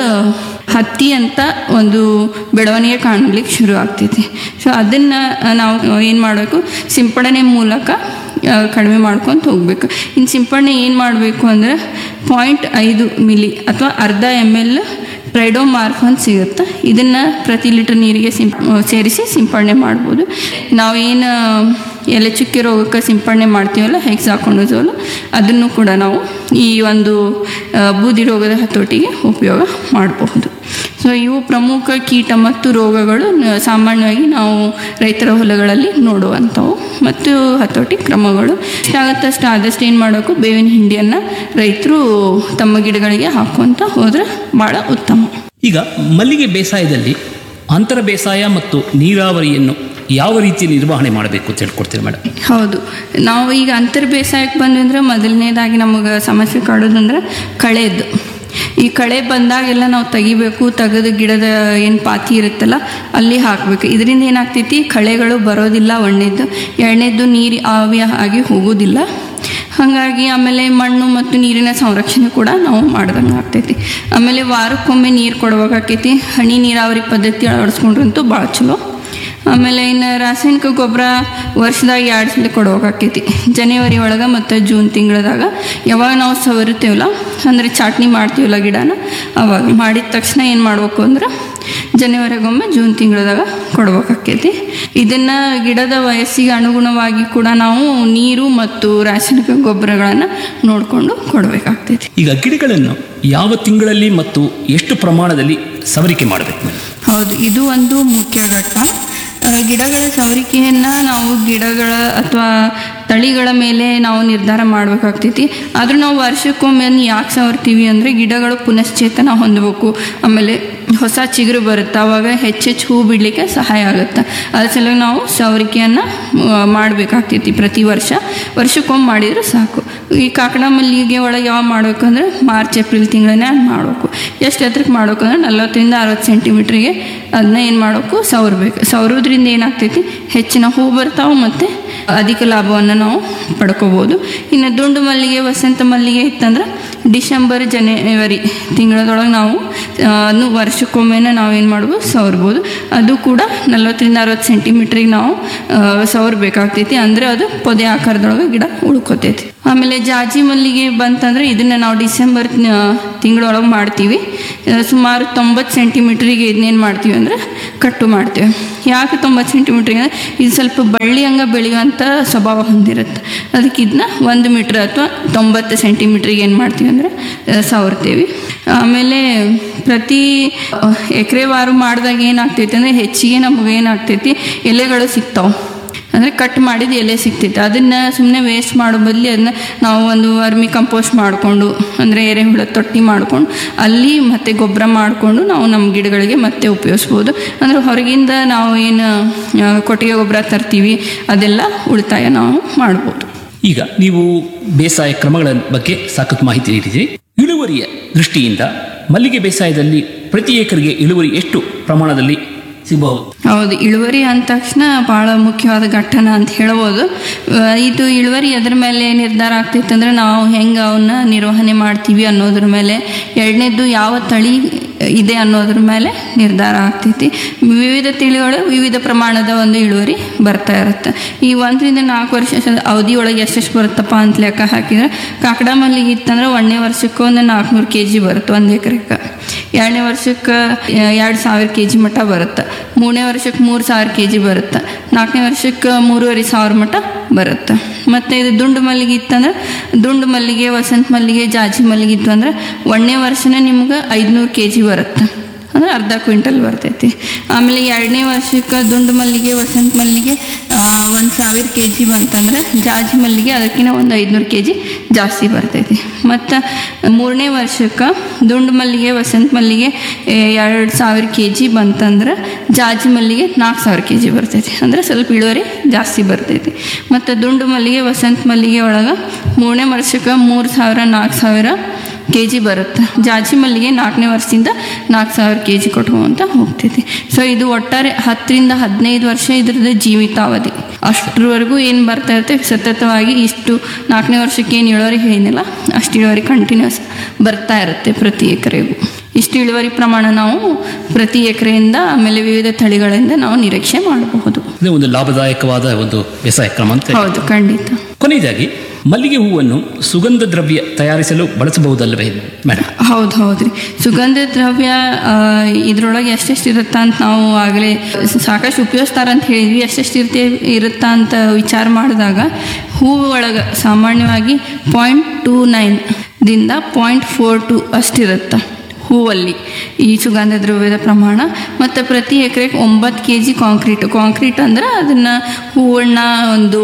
S1: ಹತ್ತಿ ಅಂತ ಒಂದು ಬೆಳವಣಿಗೆ ಕಾಣಲಿಕ್ಕೆ ಶುರು ಆಗ್ತೈತಿ ಸೊ ಅದನ್ನು ನಾವು ಏನು ಮಾಡಬೇಕು ಸಿಂಪಡಣೆ ಮೂಲಕ ಆ, ಕಡಿಮೆ ಮಾಡ್ಕೊತ ಹೋಗ್ಬೇಕು ಇನ್ನು ಸಿಂಪಡಣೆ ಏನು ಮಾಡಬೇಕು ಅಂದರೆ ಪಾಯಿಂಟ್ ಐದು ಮಿಲಿ ಅಥವಾ ಅರ್ಧ ಎಮ್ ಎಲ್ ಟ್ರೈಡೋಮಾರ್ಫ್ ಅಂತ ಸಿಗುತ್ತೆ ಇದನ್ನು ಪ್ರತಿ ಲೀಟರ್ ನೀರಿಗೆ ಸಿಂಪ್ ಸೇರಿಸಿ ಸಿಂಪಡಣೆ ಮಾಡ್ಬೋದು ನಾವೇನು ಎಲೆ ಚುಕ್ಕೆ ರೋಗಕ್ಕೆ ಸಿಂಪಡಣೆ ಮಾಡ್ತೀವಲ್ಲ ಹೆಕ್ಸ್ ಹಾಕೊಂಡೋದಲ್ಲ ಅದನ್ನು ಕೂಡ ನಾವು ಈ ಒಂದು ಆ, ಬೂದಿ ರೋಗದ ಹತೋಟಿಗೆ ಉಪಯೋಗ ಮಾಡಬಹುದು ಸೊ ಇವು ಪ್ರಮುಖ ಕೀಟ ಮತ್ತು ರೋಗಗಳು ನ- ಸಾಮಾನ್ಯವಾಗಿ ನಾವು ರೈತರ ಹೊಲಗಳಲ್ಲಿ ನೋಡುವಂಥವು ಮತ್ತು ಹತೋಟಿ ಕ್ರಮಗಳು ಎಷ್ಟಾಗತ್ತಷ್ಟು ಆದಷ್ಟು ಏನು ಮಾಡಬೇಕು ಬೇವಿನ ಹಿಂಡಿಯನ್ನು ರೈತರು ತಮ್ಮ ಗಿಡಗಳಿಗೆ ಹಾಕುವಂತ ಹೋದರೆ ಭಾಳ ಉತ್ತಮ
S2: ಈಗ ಮಲ್ಲಿಗೆ ಬೇಸಾಯದಲ್ಲಿ ಅಂತರ ಬೇಸಾಯ ಮತ್ತು ನೀರಾವರಿಯನ್ನು ಯಾವ ರೀತಿ ನಿರ್ವಹಣೆ ಮಾಡಬೇಕು ಅಂತ ಹೇಳ್ಕೊಡ್ತೀರಿ ಮೇಡಮ್
S1: ಹೌದು ನಾವು ಈಗ ಅಂತರ್ ಬೇಸಾಯಕ್ಕೆ ಬಂದ್ವಿ ಅಂದ್ರೆ ಮೊದಲನೇದಾಗಿ ನಮಗೆ ಸಮಸ್ಯೆ ಕಾಡೋದಂದ್ರೆ ಕಳೆದು ಈ ಕಳೆ ಬಂದಾಗೆಲ್ಲ ನಾವು ತೆಗಿಬೇಕು ತೆಗೆದು ಗಿಡದ ಏನು ಪಾತಿ ಇರುತ್ತಲ್ಲ ಅಲ್ಲಿ ಹಾಕಬೇಕು ಇದರಿಂದ ಏನಾಗ್ತೈತಿ ಕಳೆಗಳು ಬರೋದಿಲ್ಲ ಒಂದನೇದ್ದು ಎರಡನೇದ್ದು ನೀರು ಆವಿ ಆಗಿ ಹೋಗೋದಿಲ್ಲ ಹಾಗಾಗಿ ಆಮೇಲೆ ಮಣ್ಣು ಮತ್ತು ನೀರಿನ ಸಂರಕ್ಷಣೆ ಕೂಡ ನಾವು ಮಾಡ್ದಂಗೆ ಆಗ್ತೈತಿ ಆಮೇಲೆ ವಾರಕ್ಕೊಮ್ಮೆ ನೀರು ಕೊಡ್ಬೇಕಾಕೈತಿ ಹನಿ ನೀರಾವರಿ ಪದ್ಧತಿ ಅಳವಡಿಸ್ಕೊಂಡ್ರಂತೂ ಭಾಳ ಚಲೋ ಆಮೇಲೆ ಇನ್ನು ರಾಸಾಯನಿಕ ಗೊಬ್ಬರ ವರ್ಷದಾಗ ಎರಡು ಸಲ ಕೊಡ್ಬೇಕಾಕೈತಿ ಜನವರಿ ಒಳಗೆ ಮತ್ತು ಜೂನ್ ತಿಂಗಳದಾಗ ಯಾವಾಗ ನಾವು ಸವರುತ್ತೇವಲ್ಲ ಅಂದರೆ ಚಾಟ್ನಿ ಮಾಡ್ತೀವಲ್ಲ ಗಿಡನ ಅವಾಗ ಮಾಡಿದ ತಕ್ಷಣ ಏನು ಮಾಡ್ಬೇಕು ಅಂದ್ರೆ ಜನವರಿಗೊಮ್ಮೆ ಜೂನ್ ತಿಂಗಳದಾಗ ಕೊಡ್ಬೇಕಾಕೈತಿ ಇದನ್ನು ಗಿಡದ ವಯಸ್ಸಿಗೆ ಅನುಗುಣವಾಗಿ ಕೂಡ ನಾವು ನೀರು ಮತ್ತು ರಾಸಾಯನಿಕ ಗೊಬ್ಬರಗಳನ್ನು ನೋಡಿಕೊಂಡು ಕೊಡಬೇಕಾಗ್ತೈತಿ
S2: ಈಗ ಗಿಡಗಳನ್ನು ಯಾವ ತಿಂಗಳಲ್ಲಿ ಮತ್ತು ಎಷ್ಟು ಪ್ರಮಾಣದಲ್ಲಿ ಸವರಿಕೆ ಮಾಡಬೇಕು ಮೇಡಮ್
S1: ಹೌದು ಇದು ಒಂದು ಮುಖ್ಯ ಘಟ್ಟ ಆ, ಗಿಡಗಳ ಸವರಿಕೆಯನ್ನು ನಾವು ಗಿಡಗಳ ಅಥವಾ ತಳಿಗಳ ಮೇಲೆ ನಾವು ನಿರ್ಧಾರ ಮಾಡಬೇಕಾಗ್ತೈತಿ ಆದರೂ ನಾವು ವರ್ಷಕ್ಕೊಮ್ಮೆ ಯಾಕೆ ಸವರ್ತೀವಿ ಅಂದರೆ ಗಿಡಗಳು ಪುನಶ್ಚೇತನ ಹೊಂದಬೇಕು ಆಮೇಲೆ ಹೊಸ ಚಿಗುರು ಬರುತ್ತೆ ಆವಾಗ ಹೆಚ್ಚೆಚ್ಚು ಹೂ ಬಿಡಲಿಕ್ಕೆ ಸಹಾಯ ಆಗುತ್ತೆ ಅದ್ರ ಸಲುವಾಗಿ ನಾವು ಸವರಿಕೆಯನ್ನು ಮಾಡಬೇಕಾಗ್ತೈತಿ ಪ್ರತಿ ವರ್ಷ ವರ್ಷಕ್ಕೊಮ್ಮೆ ಮಾಡಿದರೆ ಸಾಕು ಈ ಕಾಕಡ ಮಲ್ಲಿಗೆ ಒಳಗೆ ಯಾವಾಗ ಮಾಡಬೇಕು ಅಂದರೆ ಮಾರ್ಚ್ ಏಪ್ರಿಲ್ ತಿಂಗಳನ್ನೇ ಮಾಡಬೇಕು ಎಷ್ಟು ಎತ್ತರಕ್ಕೆ ಮಾಡಬೇಕು ಅಂದ್ರೆ ನಲ್ವತ್ತರಿಂದ ಅರವತ್ತು ಸೆಂಟಿಮೀಟ್ರಿಗೆ ಅದನ್ನ ಏನು ಮಾಡಬೇಕು ಸವರ್ಬೇಕು ಸವರೋದ್ರಿಂದ ಏನಾಗ್ತೈತಿ ಹೆಚ್ಚಿನ ಹೂ ಬರ್ತಾವೆ ಮತ್ತು ಅಧಿಕ ಲಾಭವನ್ನು ನಾವು ಪಡ್ಕೋಬೋದು ಇನ್ನು ದುಂಡು ಮಲ್ಲಿಗೆ ವಸಂತ ಮಲ್ಲಿಗೆ ಇತ್ತಂದ್ರೆ ಡಿಸೆಂಬರ್ ಜನವರಿ ತಿಂಗಳದೊಳಗೆ ನಾವು ಆ, ಅದನ್ನು ವರ್ಷಕ್ಕೊಮ್ಮೆನೇ ನಾವು ಏನು ಮಾಡ್ಬೋದು ಸವರ್ಬೋದು ಅದು ಕೂಡ ನಲ್ವತ್ತರಿಂದ ಅರವತ್ತು ಸೆಂಟಿಮೀಟ್ರಿಗೆ ನಾವು ಆ, ಸವರ್ಬೇಕಾಗ್ತೈತಿ ಅಂದರೆ ಅದು ಪೊದೆ ಆಕಾರದೊಳಗೆ ಗಿಡ ಉಳ್ಕೊತೈತಿ ಆಮೇಲೆ ಜಾಜಿ ಮಲ್ಲಿಗೆ ಬಂತಂದ್ರೆ ಇದನ್ನ ನಾವು ಡಿಸೆಂಬರ್ ತಿಂಗಳೊಳಗೆ ಮಾಡ್ತೀವಿ ಆ, ಸುಮಾರು ತೊಂಬತ್ತು ಸೆಂಟಿಮೀಟ್ರಿಗೆ ಇದನ್ನೇನು ಮಾಡ್ತೀವಿ ಅಂದರೆ ಕಟ್ಟು ಮಾಡ್ತೀವಿ ಯಾಕೆ ತೊಂಬತ್ತು ಸೆಂಟಿಮೀಟ್ರಿಗೆ ಅಂದರೆ ಇದು ಸ್ವಲ್ಪ ಬಳ್ಳಿ ಹಂಗೆ ಬೆಳೆಯುವಂಥ ಸ್ವಭಾವ ಹೊಂದಿರುತ್ತೆ ಅದಕ್ಕೆ ಇದನ್ನ ಒಂದು ಮೀಟ್ರ್ ಅಥವಾ ತೊಂಬತ್ತು ಸೆಂಟಿಮೀಟ್ರಿಗೆ ಏನು ಮಾಡ್ತೀವಿ ಅಂದರೆ ಸವರ್ತೀವಿ ಆಮೇಲೆ ಪ್ರತಿ ಎಕರೆವಾರು ಮಾಡಿದಾಗ ಏನಾಗ್ತೈತಿ ಅಂದರೆ ಹೆಚ್ಚಿಗೆ ನಮಗೆ ಏನಾಗ್ತೈತಿ ಎಲೆಗಳು ಸಿಗ್ತಾವೆ ಅಂದರೆ ಕಟ್ ಮಾಡಿದ ಎಲೆ ಸಿಗ್ತೈತೆ ಅದನ್ನು ಸುಮ್ಮನೆ ವೇಸ್ಟ್ ಮಾಡೋ ಬದಲಿ ಅದನ್ನ ನಾವು ಒಂದು ವರ್ಮಿ ಕಂಪೋಸ್ಟ್ ಮಾಡಿಕೊಂಡು ಅಂದರೆ ಎರೆಹುಳ ತೊಟ್ಟಿ ಮಾಡಿಕೊಂಡು ಅಲ್ಲಿ ಮತ್ತೆ ಗೊಬ್ಬರ ಮಾಡಿಕೊಂಡು ನಾವು ನಮ್ಮ ಗಿಡಗಳಿಗೆ ಮತ್ತೆ ಉಪಯೋಗಿಸ್ಬೋದು ಅಂದರೆ ಹೊರಗಿಂದ ನಾವು ಏನು ಆ, ಕೊಟ್ಟಿಗೆ ಗೊಬ್ಬರ ತರ್ತೀವಿ ಅದೆಲ್ಲ ಉಳಿತಾಯ ನಾವು ಮಾಡ್ಬೋದು
S2: ಈಗ ನೀವು ಬೇಸಾಯ ಕ್ರಮಗಳ ಬಗ್ಗೆ ಸಾಕಷ್ಟು ಮಾಹಿತಿ ನೀಡಿದ್ದೀರಿ ಇಳುವರಿಯ ದೃಷ್ಟಿಯಿಂದ ಮಲ್ಲಿಗೆ ಬೇಸಾಯದಲ್ಲಿ ಪ್ರತಿ ಏಕರಿಗೆ ಇಳುವರಿ ಎಷ್ಟು ಪ್ರಮಾಣದಲ್ಲಿ ಸಿಗಬಹುದು
S1: ಹೌದು ಇಳುವರಿ ಅಂದ ತಕ್ಷಣ ಭಾಳ ಮುಖ್ಯವಾದ ಘಟನ ಅಂತ ಹೇಳ್ಬೋದು ಆ, ಇದು ಇಳುವರಿ ಎದ್ರ ಮೇಲೆ ನಿರ್ಧಾರ ಆಗ್ತೈತೆ ಅಂದರೆ ನಾವು ಹೆಂಗೆ ಅವನ್ನ ನಿರ್ವಹಣೆ ಮಾಡ್ತೀವಿ ಅನ್ನೋದ್ರ ಮೇಲೆ ಎರಡನೇದ್ದು ಯಾವ ತಳಿ ಇದೆ ಅನ್ನೋದ್ರ ಮೇಲೆ ನಿರ್ಧಾರ ಆಗ್ತೈತಿ ವಿವಿಧ ತಿಳಿಗಳು ವಿವಿಧ ಪ್ರಮಾಣದ ಒಂದು ಇಳುವರಿ ಬರ್ತಾ ಇರುತ್ತೆ ಈ ಒಂದರಿಂದ ನಾಲ್ಕು ವರ್ಷ ಅವಧಿ ಒಳಗೆ ಎಷ್ಟೆಷ್ಟು ಬರುತ್ತಪ್ಪ ಅಂತ ಲೆಕ್ಕ ಹಾಕಿದ್ರೆ ಕಾಕಡ ಮಲ್ಲಿಗೆ ಇತ್ತಂದ್ರೆ ಒಂದನೇ ವರ್ಷಕ್ಕೆ ಒಂದು ನಾಲ್ಕುನೂರು ಕೆ ಜಿ ಬರುತ್ತೆ ಒಂದು ಎಕರೆಗೆ ಎರಡನೇ ವರ್ಷಕ್ಕೆ ಎರಡು ಸಾವಿರ ಕೆ ಜಿ ಮಟ್ಟ ಬರುತ್ತೆ ಮೂರನೇ ವರ್ಷಕ್ಕೆ ಮೂರು ಸಾವಿರ ಕೆ ಜಿ ಬರುತ್ತೆ ನಾಲ್ಕನೇ ವರ್ಷಕ್ಕೆ ಮೂರುವರೆ ಸಾವಿರ ಮಟ್ಟ ಬರುತ್ತೆ ಮತ್ತು ಇದು ದುಂಡು ಮಲ್ಲಿಗೆ ಇತ್ತಂದ್ರೆ ದುಂಡು ಮಲ್ಲಿಗೆ ವಸಂತ ಮಲ್ಲಿಗೆ ಜಾಜಿ ಮಲ್ಲಿಗೆ ಇತ್ತು ಅಂದ್ರೆ ಒಂದನೇ ವರ್ಷನೇ ನಿಮ್ಗೆ ಐದುನೂರು ಕೆ ಜಿ ಬರುತ್ತೆ ಅಂದ್ರೆ ಅರ್ಧ ಕ್ವಿಂಟಲ್ ಬರ್ತೈತಿ ಆಮೇಲೆ ಎರಡನೇ ವರ್ಷಕ್ಕೆ ದುಂಡು ಮಲ್ಲಿಗೆ ವಸಂತ ಮಲ್ಲಿಗೆ ಒಂದು ಸಾವಿರ ಕೆ ಜಿ ಬಂತಂದ್ರೆ ಜಾಜಿ ಮಲ್ಲಿಗೆ ಅದಕ್ಕಿಂತ ಒಂದು ಐದುನೂರು ಕೆ ಜಿ ಜಾಸ್ತಿ ಬರ್ತೈತಿ ಮತ್ತು ಮೂರನೇ ವರ್ಷಕ್ಕೆ ದುಂಡು ಮಲ್ಲಿಗೆ ವಸಂತ ಮಲ್ಲಿಗೆ ಎರಡು ಸಾವಿರ ಕೆ ಜಿ ಬಂತಂದ್ರೆ ಜಾಜಿ ಮಲ್ಲಿಗೆ ನಾಲ್ಕು ಸಾವಿರ ಕೆ ಜಿ ಬರ್ತೈತಿ ಅಂದರೆ ಸ್ವಲ್ಪ ಇಳುವರಿ ಜಾಸ್ತಿ ಬರ್ತೈತಿ ಮತ್ತು ದುಂಡು ಮಲ್ಲಿಗೆ ವಸಂತ ಮಲ್ಲಿಗೆ ಒಳಗೆ ಮೂರನೇ ವರ್ಷಕ್ಕೆ ಮೂರು ಸಾವಿರ ನಾಲ್ಕು ಸಾವಿರ ಕೆ ಜಿ ಬರುತ್ತೆ ಜಾಜಿ ಮಲ್ಲಿಗೆ ನಾಲ್ಕನೇ ವರ್ಷದಿಂದ ನಾಲ್ಕು ಸಾವಿರ ಕೆ ಜಿ ಕೊಟ್ಕೊಂತ ಹೋಗ್ತೈತಿ ಸೊ ಇದು ಒಟ್ಟಾರೆ ಹತ್ತರಿಂದ ಹದಿನೈದು ವರ್ಷ ಇದ್ರದ್ದು ಜೀವಿತಾವಧಿ ಅಷ್ಟರವರೆಗೂ ಏನು ಬರ್ತಾ ಇರುತ್ತೆ ಸತತವಾಗಿ ಇಷ್ಟು ನಾಲ್ಕನೇ ವರ್ಷಕ್ಕೆ ಏನು ಇಳುವರಿ ಹೇಳಿದ್ನಲ್ಲ ಅಷ್ಟು ಇಳುವರಿ ಕಂಟಿನ್ಯೂಸ್ ಬರ್ತಾ ಇರುತ್ತೆ ಪ್ರತಿ ಎಕರೆಗೂ ಇಷ್ಟು ಇಳುವರಿ ಪ್ರಮಾಣ ನಾವು ಪ್ರತಿ ಎಕರೆಯಿಂದ ಆಮೇಲೆ ವಿವಿಧ ತಳಿಗಳಿಂದ ನಾವು ನಿರೀಕ್ಷೆ ಮಾಡಬಹುದು
S2: ಇದು ಒಂದು ಲಾಭದಾಯಕವಾದ ಒಂದು ಬೇಸಾಯ ಕ್ರಮ ಅಂತ
S1: ಹೌದು ಖಂಡಿತ
S2: ಕೊನೆಯದಾಗಿ ಮಲ್ಲಿಗೆ ಹೂವನ್ನು ಸುಗಂಧ ದ್ರವ್ಯ ತಯಾರಿಸಲು ಬಳಸಬಹುದಲ್ಲವೇ ಮೇಡಮ್
S1: ಹೌದು ಹೌದ್ರಿ ಸುಗಂಧ ದ್ರವ್ಯ ಆ, ಇದ್ರೊಳಗೆ ಎಷ್ಟೆಷ್ಟು ಇರುತ್ತಾ ಅಂತ ನಾವು ಆಗಲೇ ಸಾಕಷ್ಟು ಉಪಯೋಗಿಸ್ತಾರ ಅಂತ ಹೇಳಿದ್ವಿ ಎಷ್ಟೆಷ್ಟು ಇರ್ತೆ ಇರುತ್ತಾ ಅಂತ ವಿಚಾರ ಮಾಡಿದಾಗ ಹೂವು ಒಳಗೆ ಸಾಮಾನ್ಯವಾಗಿ ಪಾಯಿಂಟ್ ಟೂ ನೈನ್ ದಿಂದ ಪಾಯಿಂಟ್ ಫೋರ್ ಟು ಅಷ್ಟಿರುತ್ತೆ ಹೂವಲ್ಲಿ ಈ ಸುಗಂಧ ದ್ರವ್ಯದ ಪ್ರಮಾಣ ಮತ್ತು ಪ್ರತಿ ಎಕರೆಗೆ ಒಂಬತ್ತು ಕೆ ಜಿ ಕಾಂಕ್ರೀಟ್ ಕಾಂಕ್ರೀಟ್ ಅಂದ್ರೆ ಅದನ್ನು ಹೂವನ್ನ ಒಂದು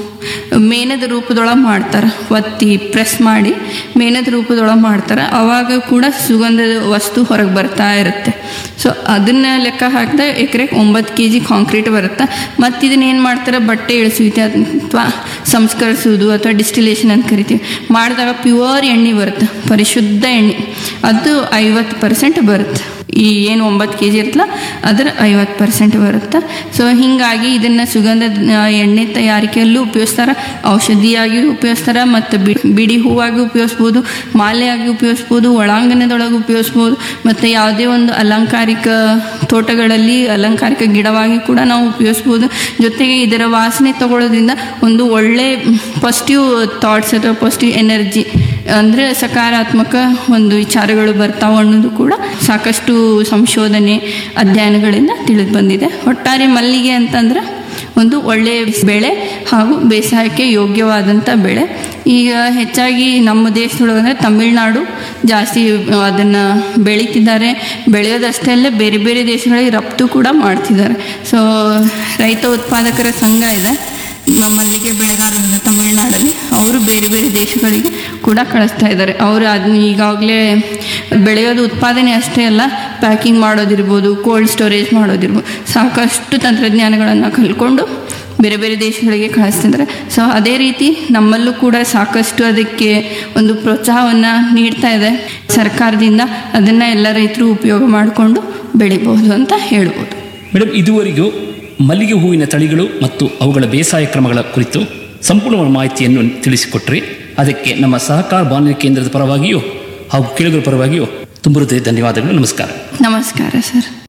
S1: ಮೇನದ ರೂಪದೊಳಗೆ ಮಾಡ್ತಾರೆ ಒತ್ತಿ ಪ್ರೆಸ್ ಮಾಡಿ ಮೇನದ ರೂಪದೊಳಗೆ ಮಾಡ್ತಾರೆ ಅವಾಗ ಕೂಡ ಸುಗಂಧದ ವಸ್ತು ಹೊರಗೆ ಬರ್ತಾ ಇರುತ್ತೆ ಸೊ ಅದನ್ನ ಲೆಕ್ಕ ಹಾಕಿದಾಗ ಎಕರೆಗೆ ಒಂಬತ್ತು ಕೆ ಜಿ ಕಾಂಕ್ರೀಟ್ ಬರುತ್ತೆ ಮತ್ತು ಇದನ್ನ ಏನು ಮಾಡ್ತಾರೆ ಬಟ್ಟೆ ಇಳಿಸುವಿಕೆ ಅಥವಾ ಸಂಸ್ಕರಿಸುವುದು ಅಥವಾ ಡಿಸ್ಟಿಲೇಷನ್ ಅಂತ ಕರಿತೀವಿ ಮಾಡಿದಾಗ ಪ್ಯೂರ್ ಎಣ್ಣೆ ಬರುತ್ತೆ ಪರಿಶುದ್ಧ ಎಣ್ಣೆ ಅದು ಐವತ್ತು ಪರ್ಸೆಂಟ್ ಬರುತ್ತೆ ಈ ಏನು ಒಂಬತ್ತು ಕೆ ಜಿ ಇರುತ್ತಲ್ಲ ಅದರ ಐವತ್ತು ಪರ್ಸೆಂಟ್ ಬರುತ್ತೆ ಸೊ ಹೀಗಾಗಿ ಇದನ್ನು ಸುಗಂಧ ಆ, ಎಣ್ಣೆ ತಯಾರಿಕೆಯಲ್ಲೂ ಉಪಯೋಗಿಸ್ತಾರೆ ಔಷಧಿಯಾಗಿ ಉಪಯೋಗಿಸ್ತಾರೆ ಮತ್ತು ಬಿ- ಬಿಡಿ ಹೂವಾಗಿ ಉಪಯೋಗಿಸ್ಬೋದು ಮಾಲೆಯಾಗಿ ಉಪಯೋಗಿಸ್ಬೋದು ಒಳಾಂಗಣದೊಳಗೆ ಉಪಯೋಗಿಸ್ಬೋದು ಮತ್ತು ಯಾವುದೇ ಒಂದು ಅಲಂಕಾರಿಕ ತೋಟಗಳಲ್ಲಿ ಅಲಂಕಾರಿಕ ಗಿಡವಾಗಿ ಕೂಡ ನಾವು ಉಪಯೋಗಿಸ್ಬೋದು ಜೊತೆಗೆ ಇದರ ವಾಸನೆ ತಗೊಳ್ಳೋದ್ರಿಂದ ಒಂದು ಒಳ್ಳೆ ಪಾಸಿಟಿವ್ ಥಾಟ್ಸ್ ಅಥವಾ ಪಾಸಿಟಿವ್ ಎನರ್ಜಿ ಅಂದರೆ ಸಕಾರಾತ್ಮಕ ಒಂದು ವಿಚಾರಗಳು ಬರ್ತಾವೆ ಅನ್ನೋದು ಕೂಡ ಸಾಕಷ್ಟು ಸಂಶೋಧನೆ ಅಧ್ಯಯನಗಳಿಂದ ತಿಳಿದು ಬಂದಿದೆ ಒಟ್ಟಾರೆ ಮಲ್ಲಿಗೆ ಅಂತಂದ್ರೆ ಒಂದು ಒಳ್ಳೆಯ ಬೆಳೆ ಹಾಗೂ ಬೇಸಾಯಕ್ಕೆ ಯೋಗ್ಯವಾದಂಥ ಬೆಳೆ ಈಗ ಹೆಚ್ಚಾಗಿ ನಮ್ಮ ದೇಶದೊಳಗೆ ಅಂದರೆ ತಮಿಳುನಾಡು ಜಾಸ್ತಿ ಅದನ್ನು ಬೆಳೀತಿದ್ದಾರೆ ಬೆಳೆಯೋದಷ್ಟೇ ಅಲ್ಲೇ ಬೇರೆ ಬೇರೆ ದೇಶಗಳಿಗೆ ರಫ್ತು ಕೂಡ ಮಾಡ್ತಿದ್ದಾರೆ ಸೊ ರೈತ ಉತ್ಪಾದಕರ ಸಂಘ ಇದೆ ಮ- ಮಲ್ಲಿಗೆ ಬೆಳೆಗಾರರು ತಮಿಳುನಾಡಲ್ಲಿ ಅವರು ಬೇರೆ ಬೇರೆ ದೇಶಗಳಿಗೆ ಕೂಡ ಕಳಿಸ್ತಾ ಇದ್ದಾರೆ ಅವರು ಅದನ್ನ ಈಗಾಗಲೇ ಬೆಳೆಯೋದು ಉತ್ಪಾದನೆ ಅಷ್ಟೇ ಅಲ್ಲ ಪ್ಯಾಕಿಂಗ್ ಮಾಡೋದಿರ್ಬೋದು ಕೋಲ್ಡ್ ಸ್ಟೋರೇಜ್ ಮಾಡೋದಿರ್ಬೋದು ಸಾಕಷ್ಟು ತಂತ್ರಜ್ಞಾನಗಳನ್ನು ಕಲ್ತ್ಕೊಂಡು ಬೇರೆ ಬೇರೆ ದೇಶಗಳಿಗೆ ಕಳಿಸ್ತಿದ್ದಾರೆ ಸೊ ಅದೇ ರೀತಿ ನಮ್ಮಲ್ಲೂ ಕೂಡ ಸಾಕಷ್ಟು ಅದಕ್ಕೆ ಒಂದು ಪ್ರೋತ್ಸಾಹವನ್ನು ನೀಡ್ತಾ ಇದೆ ಸರ್ಕಾರದಿಂದ ಅದನ್ನು ಎಲ್ಲ ರೈತರು ಉಪಯೋಗ ಮಾಡಿಕೊಂಡು ಬೆಳಿಬಹುದು ಅಂತ ಹೇಳ್ಬೋದು
S2: ಮೇಡಮ್ ಇದುವರೆಗೂ ಮಲ್ಲಿಗೆ ಹೂವಿನ ತಳಿಗಳು ಮತ್ತು ಅವುಗಳ ಬೇಸಾಯ ಕ್ರಮಗಳ ಕುರಿತು ಸಂಪೂರ್ಣ ಮಾಹಿತಿಯನ್ನು ತಿಳಿಸಿಕೊಟ್ರಿ ಅದಕ್ಕೆ ನಮ್ಮ ಸಹಕಾರ ಬಾನುಲಿ ಕೇಂದ್ರದ ಪರವಾಗಿಯೂ ಹಾಗೂ ಕೇಳುಗರ ಪರವಾಗಿಯೂ ತುಂಬ ಹೃದಯ ಧನ್ಯವಾದಗಳು ನಮಸ್ಕಾರ
S1: ನಮಸ್ಕಾರ ಸರ್